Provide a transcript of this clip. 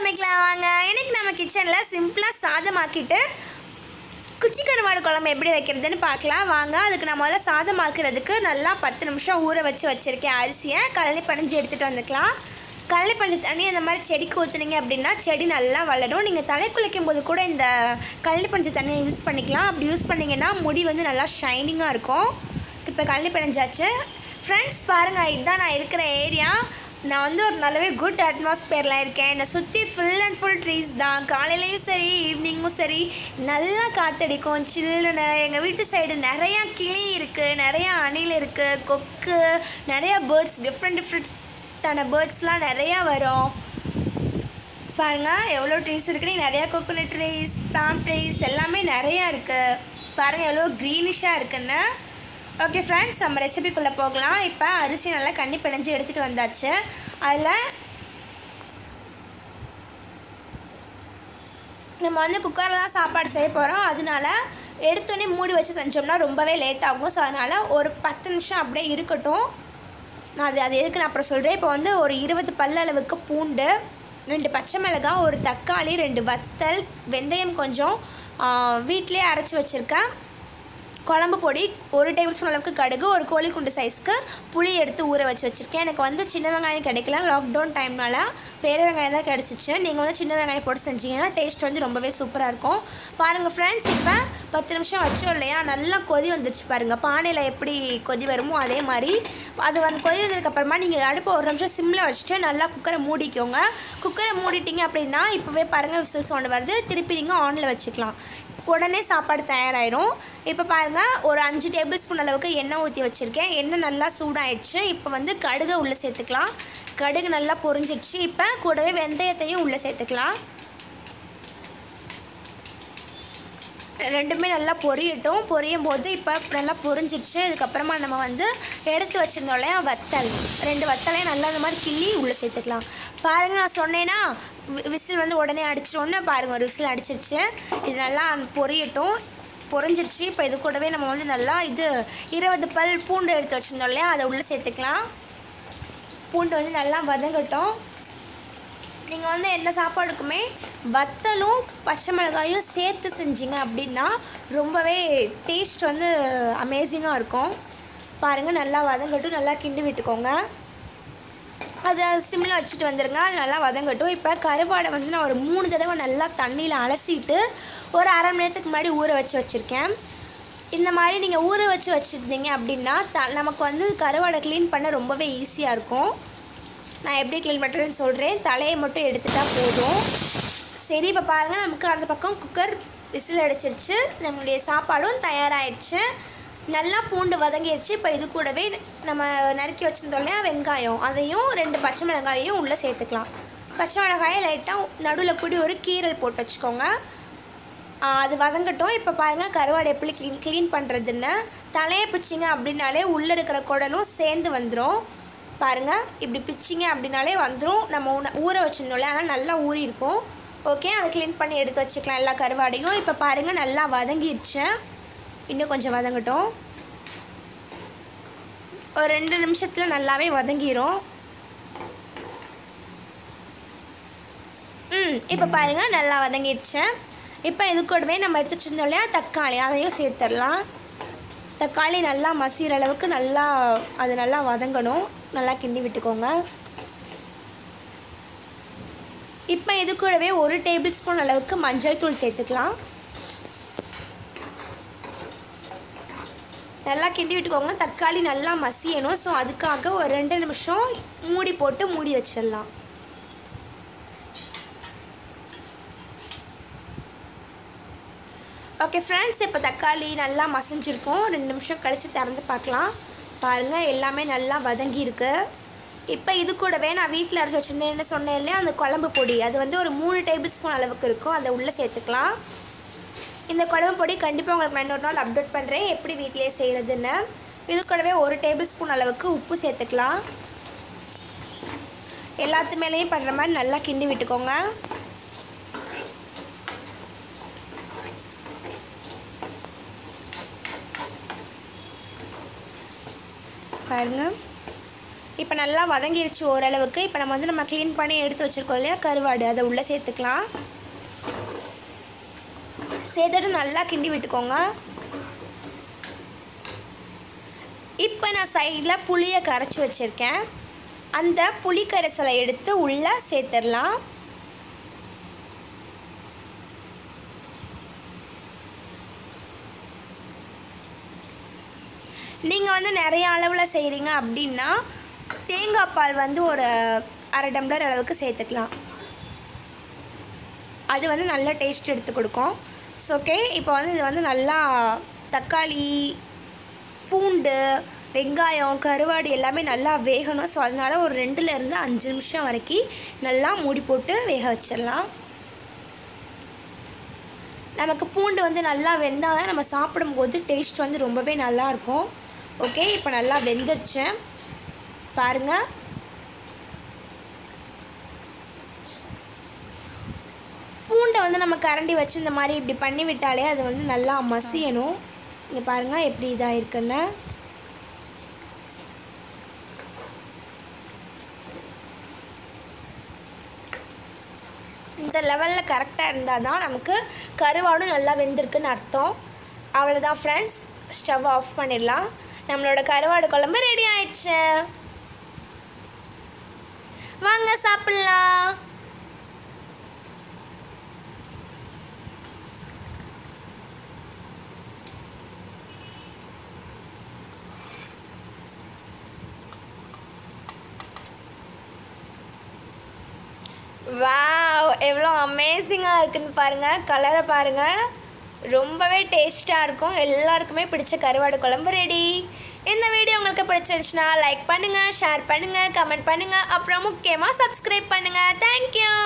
சமைக்கலாம் வாங்க இன்னைக்கு நம்ம கிச்சனில் சிம்பிளாக சாதமாக்கிட்டு குச்சி கருவாடு குழம்பு எப்படி வைக்கிறதுன்னு பார்க்கலாம் வாங்க அதுக்கு நான் முதல்ல சாதம் ஆக்குறதுக்கு நல்லா பத்து நிமிஷம் ஊற வச்சு வச்சுருக்கேன் அரிசியை கழனி பணிஞ்சு எடுத்துகிட்டு வந்துக்கலாம் கழனி பஞ்ச தண்ணி அந்த மாதிரி செடிக்கு ஊற்றுனீங்க அப்படின்னா செடி நல்லா வளரும் நீங்கள் தலை குளிக்கும் போது கூட இந்த கழனி பஞ்ச தண்ணியை யூஸ் பண்ணிக்கலாம் அப்படி யூஸ் பண்ணிங்கன்னா முடி வந்து நல்லா ஷைனிங்காக இருக்கும் இப்போ கழனி பணிஞ்சாச்சு ஃப்ரெண்ட்ஸ் பாருங்கள் இதுதான் நான் இருக்கிற ஏரியா நான் வந்து ஒரு நல்லாவே குட் அட்மாஸ்பியரில் இருக்கேன் என்னை சுற்றி ஃபுல் அண்ட் ஃபுல் ட்ரீஸ் தான் காலையிலையும் சரி ஈவினிங்கும் சரி நல்லா காற்றடிக்கும் சில்லுன்னு எங்கள் வீட்டு சைடு நிறையா கிளி இருக்குது நிறையா அணில் இருக்குது கொக்கு நிறையா பேர்ட்ஸ் டிஃப்ரெண்ட் டிஃப்ரெண்ட்டான பேர்ட்ஸ்லாம் நிறையா வரும் பாருங்கள் எவ்வளோ ட்ரீஸ் இருக்குன்னு நிறையா கோகோனட் ட்ரீஸ் ப்ளாம் ட்ரீஸ் எல்லாமே நிறையா இருக்குது பாருங்கள் எவ்வளோ க்ரீனிஷாக இருக்குன்னு ஓகே ஃப்ரெண்ட்ஸ் நம்ம ரெசிபிக்குள்ளே போகலாம் இப்போ அரிசி நல்லா கண்ணி பிணைஞ்சு எடுத்துகிட்டு வந்தாச்சு அதில் நம்ம வந்து குக்கரில் தான் சாப்பாடு செய்ய போகிறோம் அதனால எடுத்தோடனே மூடி வச்சு செஞ்சோம்னா ரொம்பவே லேட் ஆகும் ஸோ அதனால் ஒரு பத்து நிமிஷம் அப்படியே இருக்கட்டும் நான் அது அது எதுக்கு நான் அப்புறம் சொல்கிறேன் இப்போ வந்து ஒரு இருபது பல்ல அளவுக்கு பூண்டு ரெண்டு பச்சை மிளகாய் ஒரு தக்காளி ரெண்டு வத்தல் வெந்தயம் கொஞ்சம் வீட்டிலே அரைச்சி வச்சுருக்கேன் குழம்பு பொடி ஒரு டேபிள் ஸ்பூன் அளவுக்கு கடுகு ஒரு கோழி குண்டு சைஸ்க்கு புளி எடுத்து ஊற வச்சு வச்சுருக்கேன் எனக்கு வந்து சின்ன வெங்காயம் கிடைக்கல லாக்டவுன் டைம்னால பெரிய வெங்காயம் தான் கிடச்சிச்சு நீங்கள் வந்து சின்ன வெங்காயம் போட்டு செஞ்சீங்கன்னா டேஸ்ட் வந்து ரொம்பவே சூப்பராக இருக்கும் பாருங்கள் ஃப்ரெண்ட்ஸ் இப்போ பத்து நிமிஷம் வச்சோம் இல்லையா நல்லா கொதி வந்துருச்சு பாருங்கள் பானையில் எப்படி கொதி வருமோ அதே மாதிரி அது வந்து கொதி வந்ததுக்கப்புறமா நீங்கள் அடுப்பை ஒரு நிமிஷம் சிம்மில் வச்சுட்டு நல்லா குக்கரை மூடிக்கோங்க குக்கரை மூடிட்டீங்க அப்படின்னா இப்போவே பாருங்கள் விசில் சவுண்டு வருது திருப்பி நீங்கள் ஆனில் வச்சுக்கலாம் உடனே சாப்பாடு தயாராகிடும் இப்போ பாருங்கள் ஒரு அஞ்சு டேபிள் ஸ்பூன் அளவுக்கு எண்ணெய் ஊற்றி வச்சுருக்கேன் எண்ணெய் நல்லா சூடாயிடுச்சு இப்போ வந்து கடுகை உள்ளே சேர்த்துக்கலாம் கடுகு நல்லா பொரிஞ்சிடுச்சு இப்போ கூடவே வெந்தயத்தையும் உள்ளே சேர்த்துக்கலாம் ரெண்டுமே நல்லா பொரியட்டும் பொரியும் போது இப்போ நல்லா பொரிஞ்சிடுச்சு இதுக்கப்புறமா நம்ம வந்து எடுத்து வச்சுருந்தோம் இல்லையா வத்தல் ரெண்டு வத்தலையும் நல்லா இந்த மாதிரி கிள்ளி உள்ளே சேர்த்துக்கலாம் பாருங்கள் நான் சொன்னேன்னா விசில் வந்து உடனே அடிச்சிட்டோன்னு பாருங்கள் ஒரு விசில் அடிச்சிருச்சு இது நல்லா பொரியட்டும் பொரிஞ்சிருச்சு இப்போ இது கூடவே நம்ம வந்து நல்லா இது இருபது பல் பூண்டு எடுத்து வச்சுருந்தோம் இல்லையா அதை உள்ளே சேர்த்துக்கலாம் பூண்டு வந்து நல்லா வதங்கட்டும் நீங்கள் வந்து எந்த சாப்பாடுக்குமே வத்தலும் பச்சை மிளகாயும் சேர்த்து செஞ்சீங்க அப்படின்னா ரொம்பவே டேஸ்ட் வந்து அமேசிங்காக இருக்கும் பாருங்கள் நல்லா வதங்கட்டும் நல்லா கிண்டி விட்டுக்கோங்க அதை சிம்மில் வச்சுட்டு வந்துடுங்க அது நல்லா வதங்கட்டும் இப்போ கருவாடை வந்து நான் ஒரு மூணு தடவை நல்லா தண்ணியில் அலசிட்டு ஒரு அரை மணி நேரத்துக்கு முன்னாடி ஊற வச்சு வச்சுருக்கேன் இந்த மாதிரி நீங்கள் ஊற வச்சு வச்சுருந்தீங்க அப்படின்னா த நமக்கு வந்து கருவாடை க்ளீன் பண்ண ரொம்பவே ஈஸியாக இருக்கும் நான் எப்படி க்ளீன் பண்ணுறேன்னு சொல்கிறேன் தலையை மட்டும் எடுத்துட்டா போதும் சரி இப்போ பாருங்கள் நமக்கு அந்த பக்கம் குக்கர் விசில் அடிச்சிருச்சு நம்மளுடைய சாப்பாடும் தயாராகிடுச்சு நல்லா பூண்டு வதங்கிடுச்சு இப்போ இது கூடவே நம்ம நறுக்கி வச்சுருந்தோம் இல்லையா வெங்காயம் அதையும் ரெண்டு பச்சை மிளகாயையும் உள்ளே சேர்த்துக்கலாம் பச்சை மிளகாயை லைட்டாக நடுவில் கூடி ஒரு கீரல் போட்டு வச்சுக்கோங்க அது வதங்கட்டும் இப்போ பாருங்கள் கருவாடு எப்படி க்ளீன் க்ளீன் பண்ணுறதுன்னு தலையை பிச்சிங்க அப்படின்னாலே உள்ளே இருக்கிற குடலும் சேர்ந்து வந்துடும் பாருங்கள் இப்படி பிச்சிங்க அப்படின்னாலே வந்துடும் நம்ம உண ஊற வச்சிருந்தோம்ல ஆனால் நல்லா ஊறி இருக்கும் ஓகே அதை க்ளீன் பண்ணி எடுத்து வச்சுக்கலாம் எல்லா கருவாடையும் இப்போ பாருங்கள் நல்லா வதங்கிடுச்சு இன்னும் கொஞ்சம் வதங்கட்டும் ஒரு ரெண்டு நிமிஷத்தில் நல்லாவே வதங்கிடும் ம் இப்போ பாருங்கள் நல்லா வதங்கிடுச்சு இப்போ இது கூடவே நம்ம எடுத்து வச்சுருந்தோம் இல்லையா தக்காளி அதையும் சேர்த்துடலாம் தக்காளி நல்லா மசிகிற அளவுக்கு நல்லா அது நல்லா வதங்கணும் நல்லா கிண்டி விட்டுக்கோங்க இப்போ இது கூடவே ஒரு டேபிள் ஸ்பூன் அளவுக்கு மஞ்சள் தூள் சேர்த்துக்கலாம் நல்லா கிண்டி விட்டுக்கோங்க தக்காளி நல்லா மசியணும் ஸோ அதுக்காக ஒரு ரெண்டு நிமிஷம் மூடி போட்டு மூடி வச்சிடலாம் ஓகே ஃப்ரெண்ட்ஸ் இப்போ தக்காளி நல்லா மசிஞ்சிருக்கும் ரெண்டு நிமிஷம் கழித்து திறந்து பார்க்கலாம் பாருங்கள் எல்லாமே நல்லா வதங்கியிருக்கு இப்போ இது கூடவே நான் வீட்டில் அரைச்சி வச்சுருந்தேன்னு சொன்னேன் இல்லையா அந்த குழம்பு பொடி அது வந்து ஒரு மூணு டேபிள் ஸ்பூன் அளவுக்கு இருக்கும் அதை உள்ளே சேர்த்துக்கலாம் இந்த குழம்பு பொடி கண்டிப்பாக உங்களுக்கு நான் இன்னொரு நாள் அப்டேட் பண்ணுறேன் எப்படி வீட்டிலேயே செய்கிறதுன்னு இது கூடவே ஒரு டேபிள் ஸ்பூன் அளவுக்கு உப்பு சேர்த்துக்கலாம் எல்லாத்து மேலேயும் பண்ணுற மாதிரி நல்லா கிண்டி விட்டுக்கோங்க பாருங்க இப்போ நல்லா வதங்கிருச்சு ஓரளவுக்கு இப்போ நம்ம வந்து நம்ம க்ளீன் பண்ணி எடுத்து வச்சுருக்கோம் இல்லையா கருவாடு அதை உள்ளே சேர்த்துக்கலாம் சேர்த்துட்டு நல்லா கிண்டி விட்டுக்கோங்க இப்போ நான் சைடில் புளியை கரைச்சி வச்சுருக்கேன் அந்த புளி கரைசலை எடுத்து உள்ளே சேர்த்துடலாம் நீங்கள் வந்து நிறைய அளவில் செய்கிறீங்க அப்படின்னா தேங்காய் பால் வந்து ஒரு அரை டம்ளர் அளவுக்கு சேர்த்துக்கலாம் அது வந்து நல்ல டேஸ்ட் எடுத்து கொடுக்கும் ஸோ ஓகே இப்போ வந்து இது வந்து நல்லா தக்காளி பூண்டு வெங்காயம் கருவாடு எல்லாமே நல்லா வேகணும் ஸோ அதனால் ஒரு ரெண்டுலேருந்து அஞ்சு நிமிஷம் வரைக்கும் நல்லா மூடி போட்டு வேக வச்சிடலாம் நமக்கு பூண்டு வந்து நல்லா வெந்தால் தான் நம்ம சாப்பிடும்போது டேஸ்ட் வந்து ரொம்பவே நல்லாயிருக்கும் ஓகே இப்போ நல்லா வெந்துருச்சு பாருங்கள் பூண்டை வந்து நம்ம கரண்டி வச்சு இந்த மாதிரி இப்படி பண்ணி விட்டாலே அது வந்து நல்லா மசியணும் இங்கே பாருங்கள் எப்படி இதாக இருக்குன்னு இந்த லெவலில் கரெக்டாக இருந்தால் தான் நமக்கு கருவாடும் நல்லா வெந்திருக்குன்னு அர்த்தம் அவ்வளோதான் ஃப்ரெண்ட்ஸ் ஸ்டவ் ஆஃப் பண்ணிடலாம் நம்மளோட கருவாடு குழம்பு ரெடி ஆயிடுச்சு வாங்க சாப்பிட்லாம் வாவ் எவ்வளோ அமேசிங்காக இருக்குன்னு பாருங்கள் கலரை பாருங்கள் ரொம்பவே டேஸ்ட்டாக இருக்கும் எல்லாருக்குமே பிடிச்ச கருவாடு குழம்பு ரெடி இந்த வீடியோ உங்களுக்கு பிடிச்சிருந்துச்சுன்னா லைக் பண்ணுங்கள் ஷேர் பண்ணுங்கள் கமெண்ட் பண்ணுங்கள் அப்புறம் முக்கியமாக சப்ஸ்கிரைப் பண்ணுங்கள் தேங்க்யூ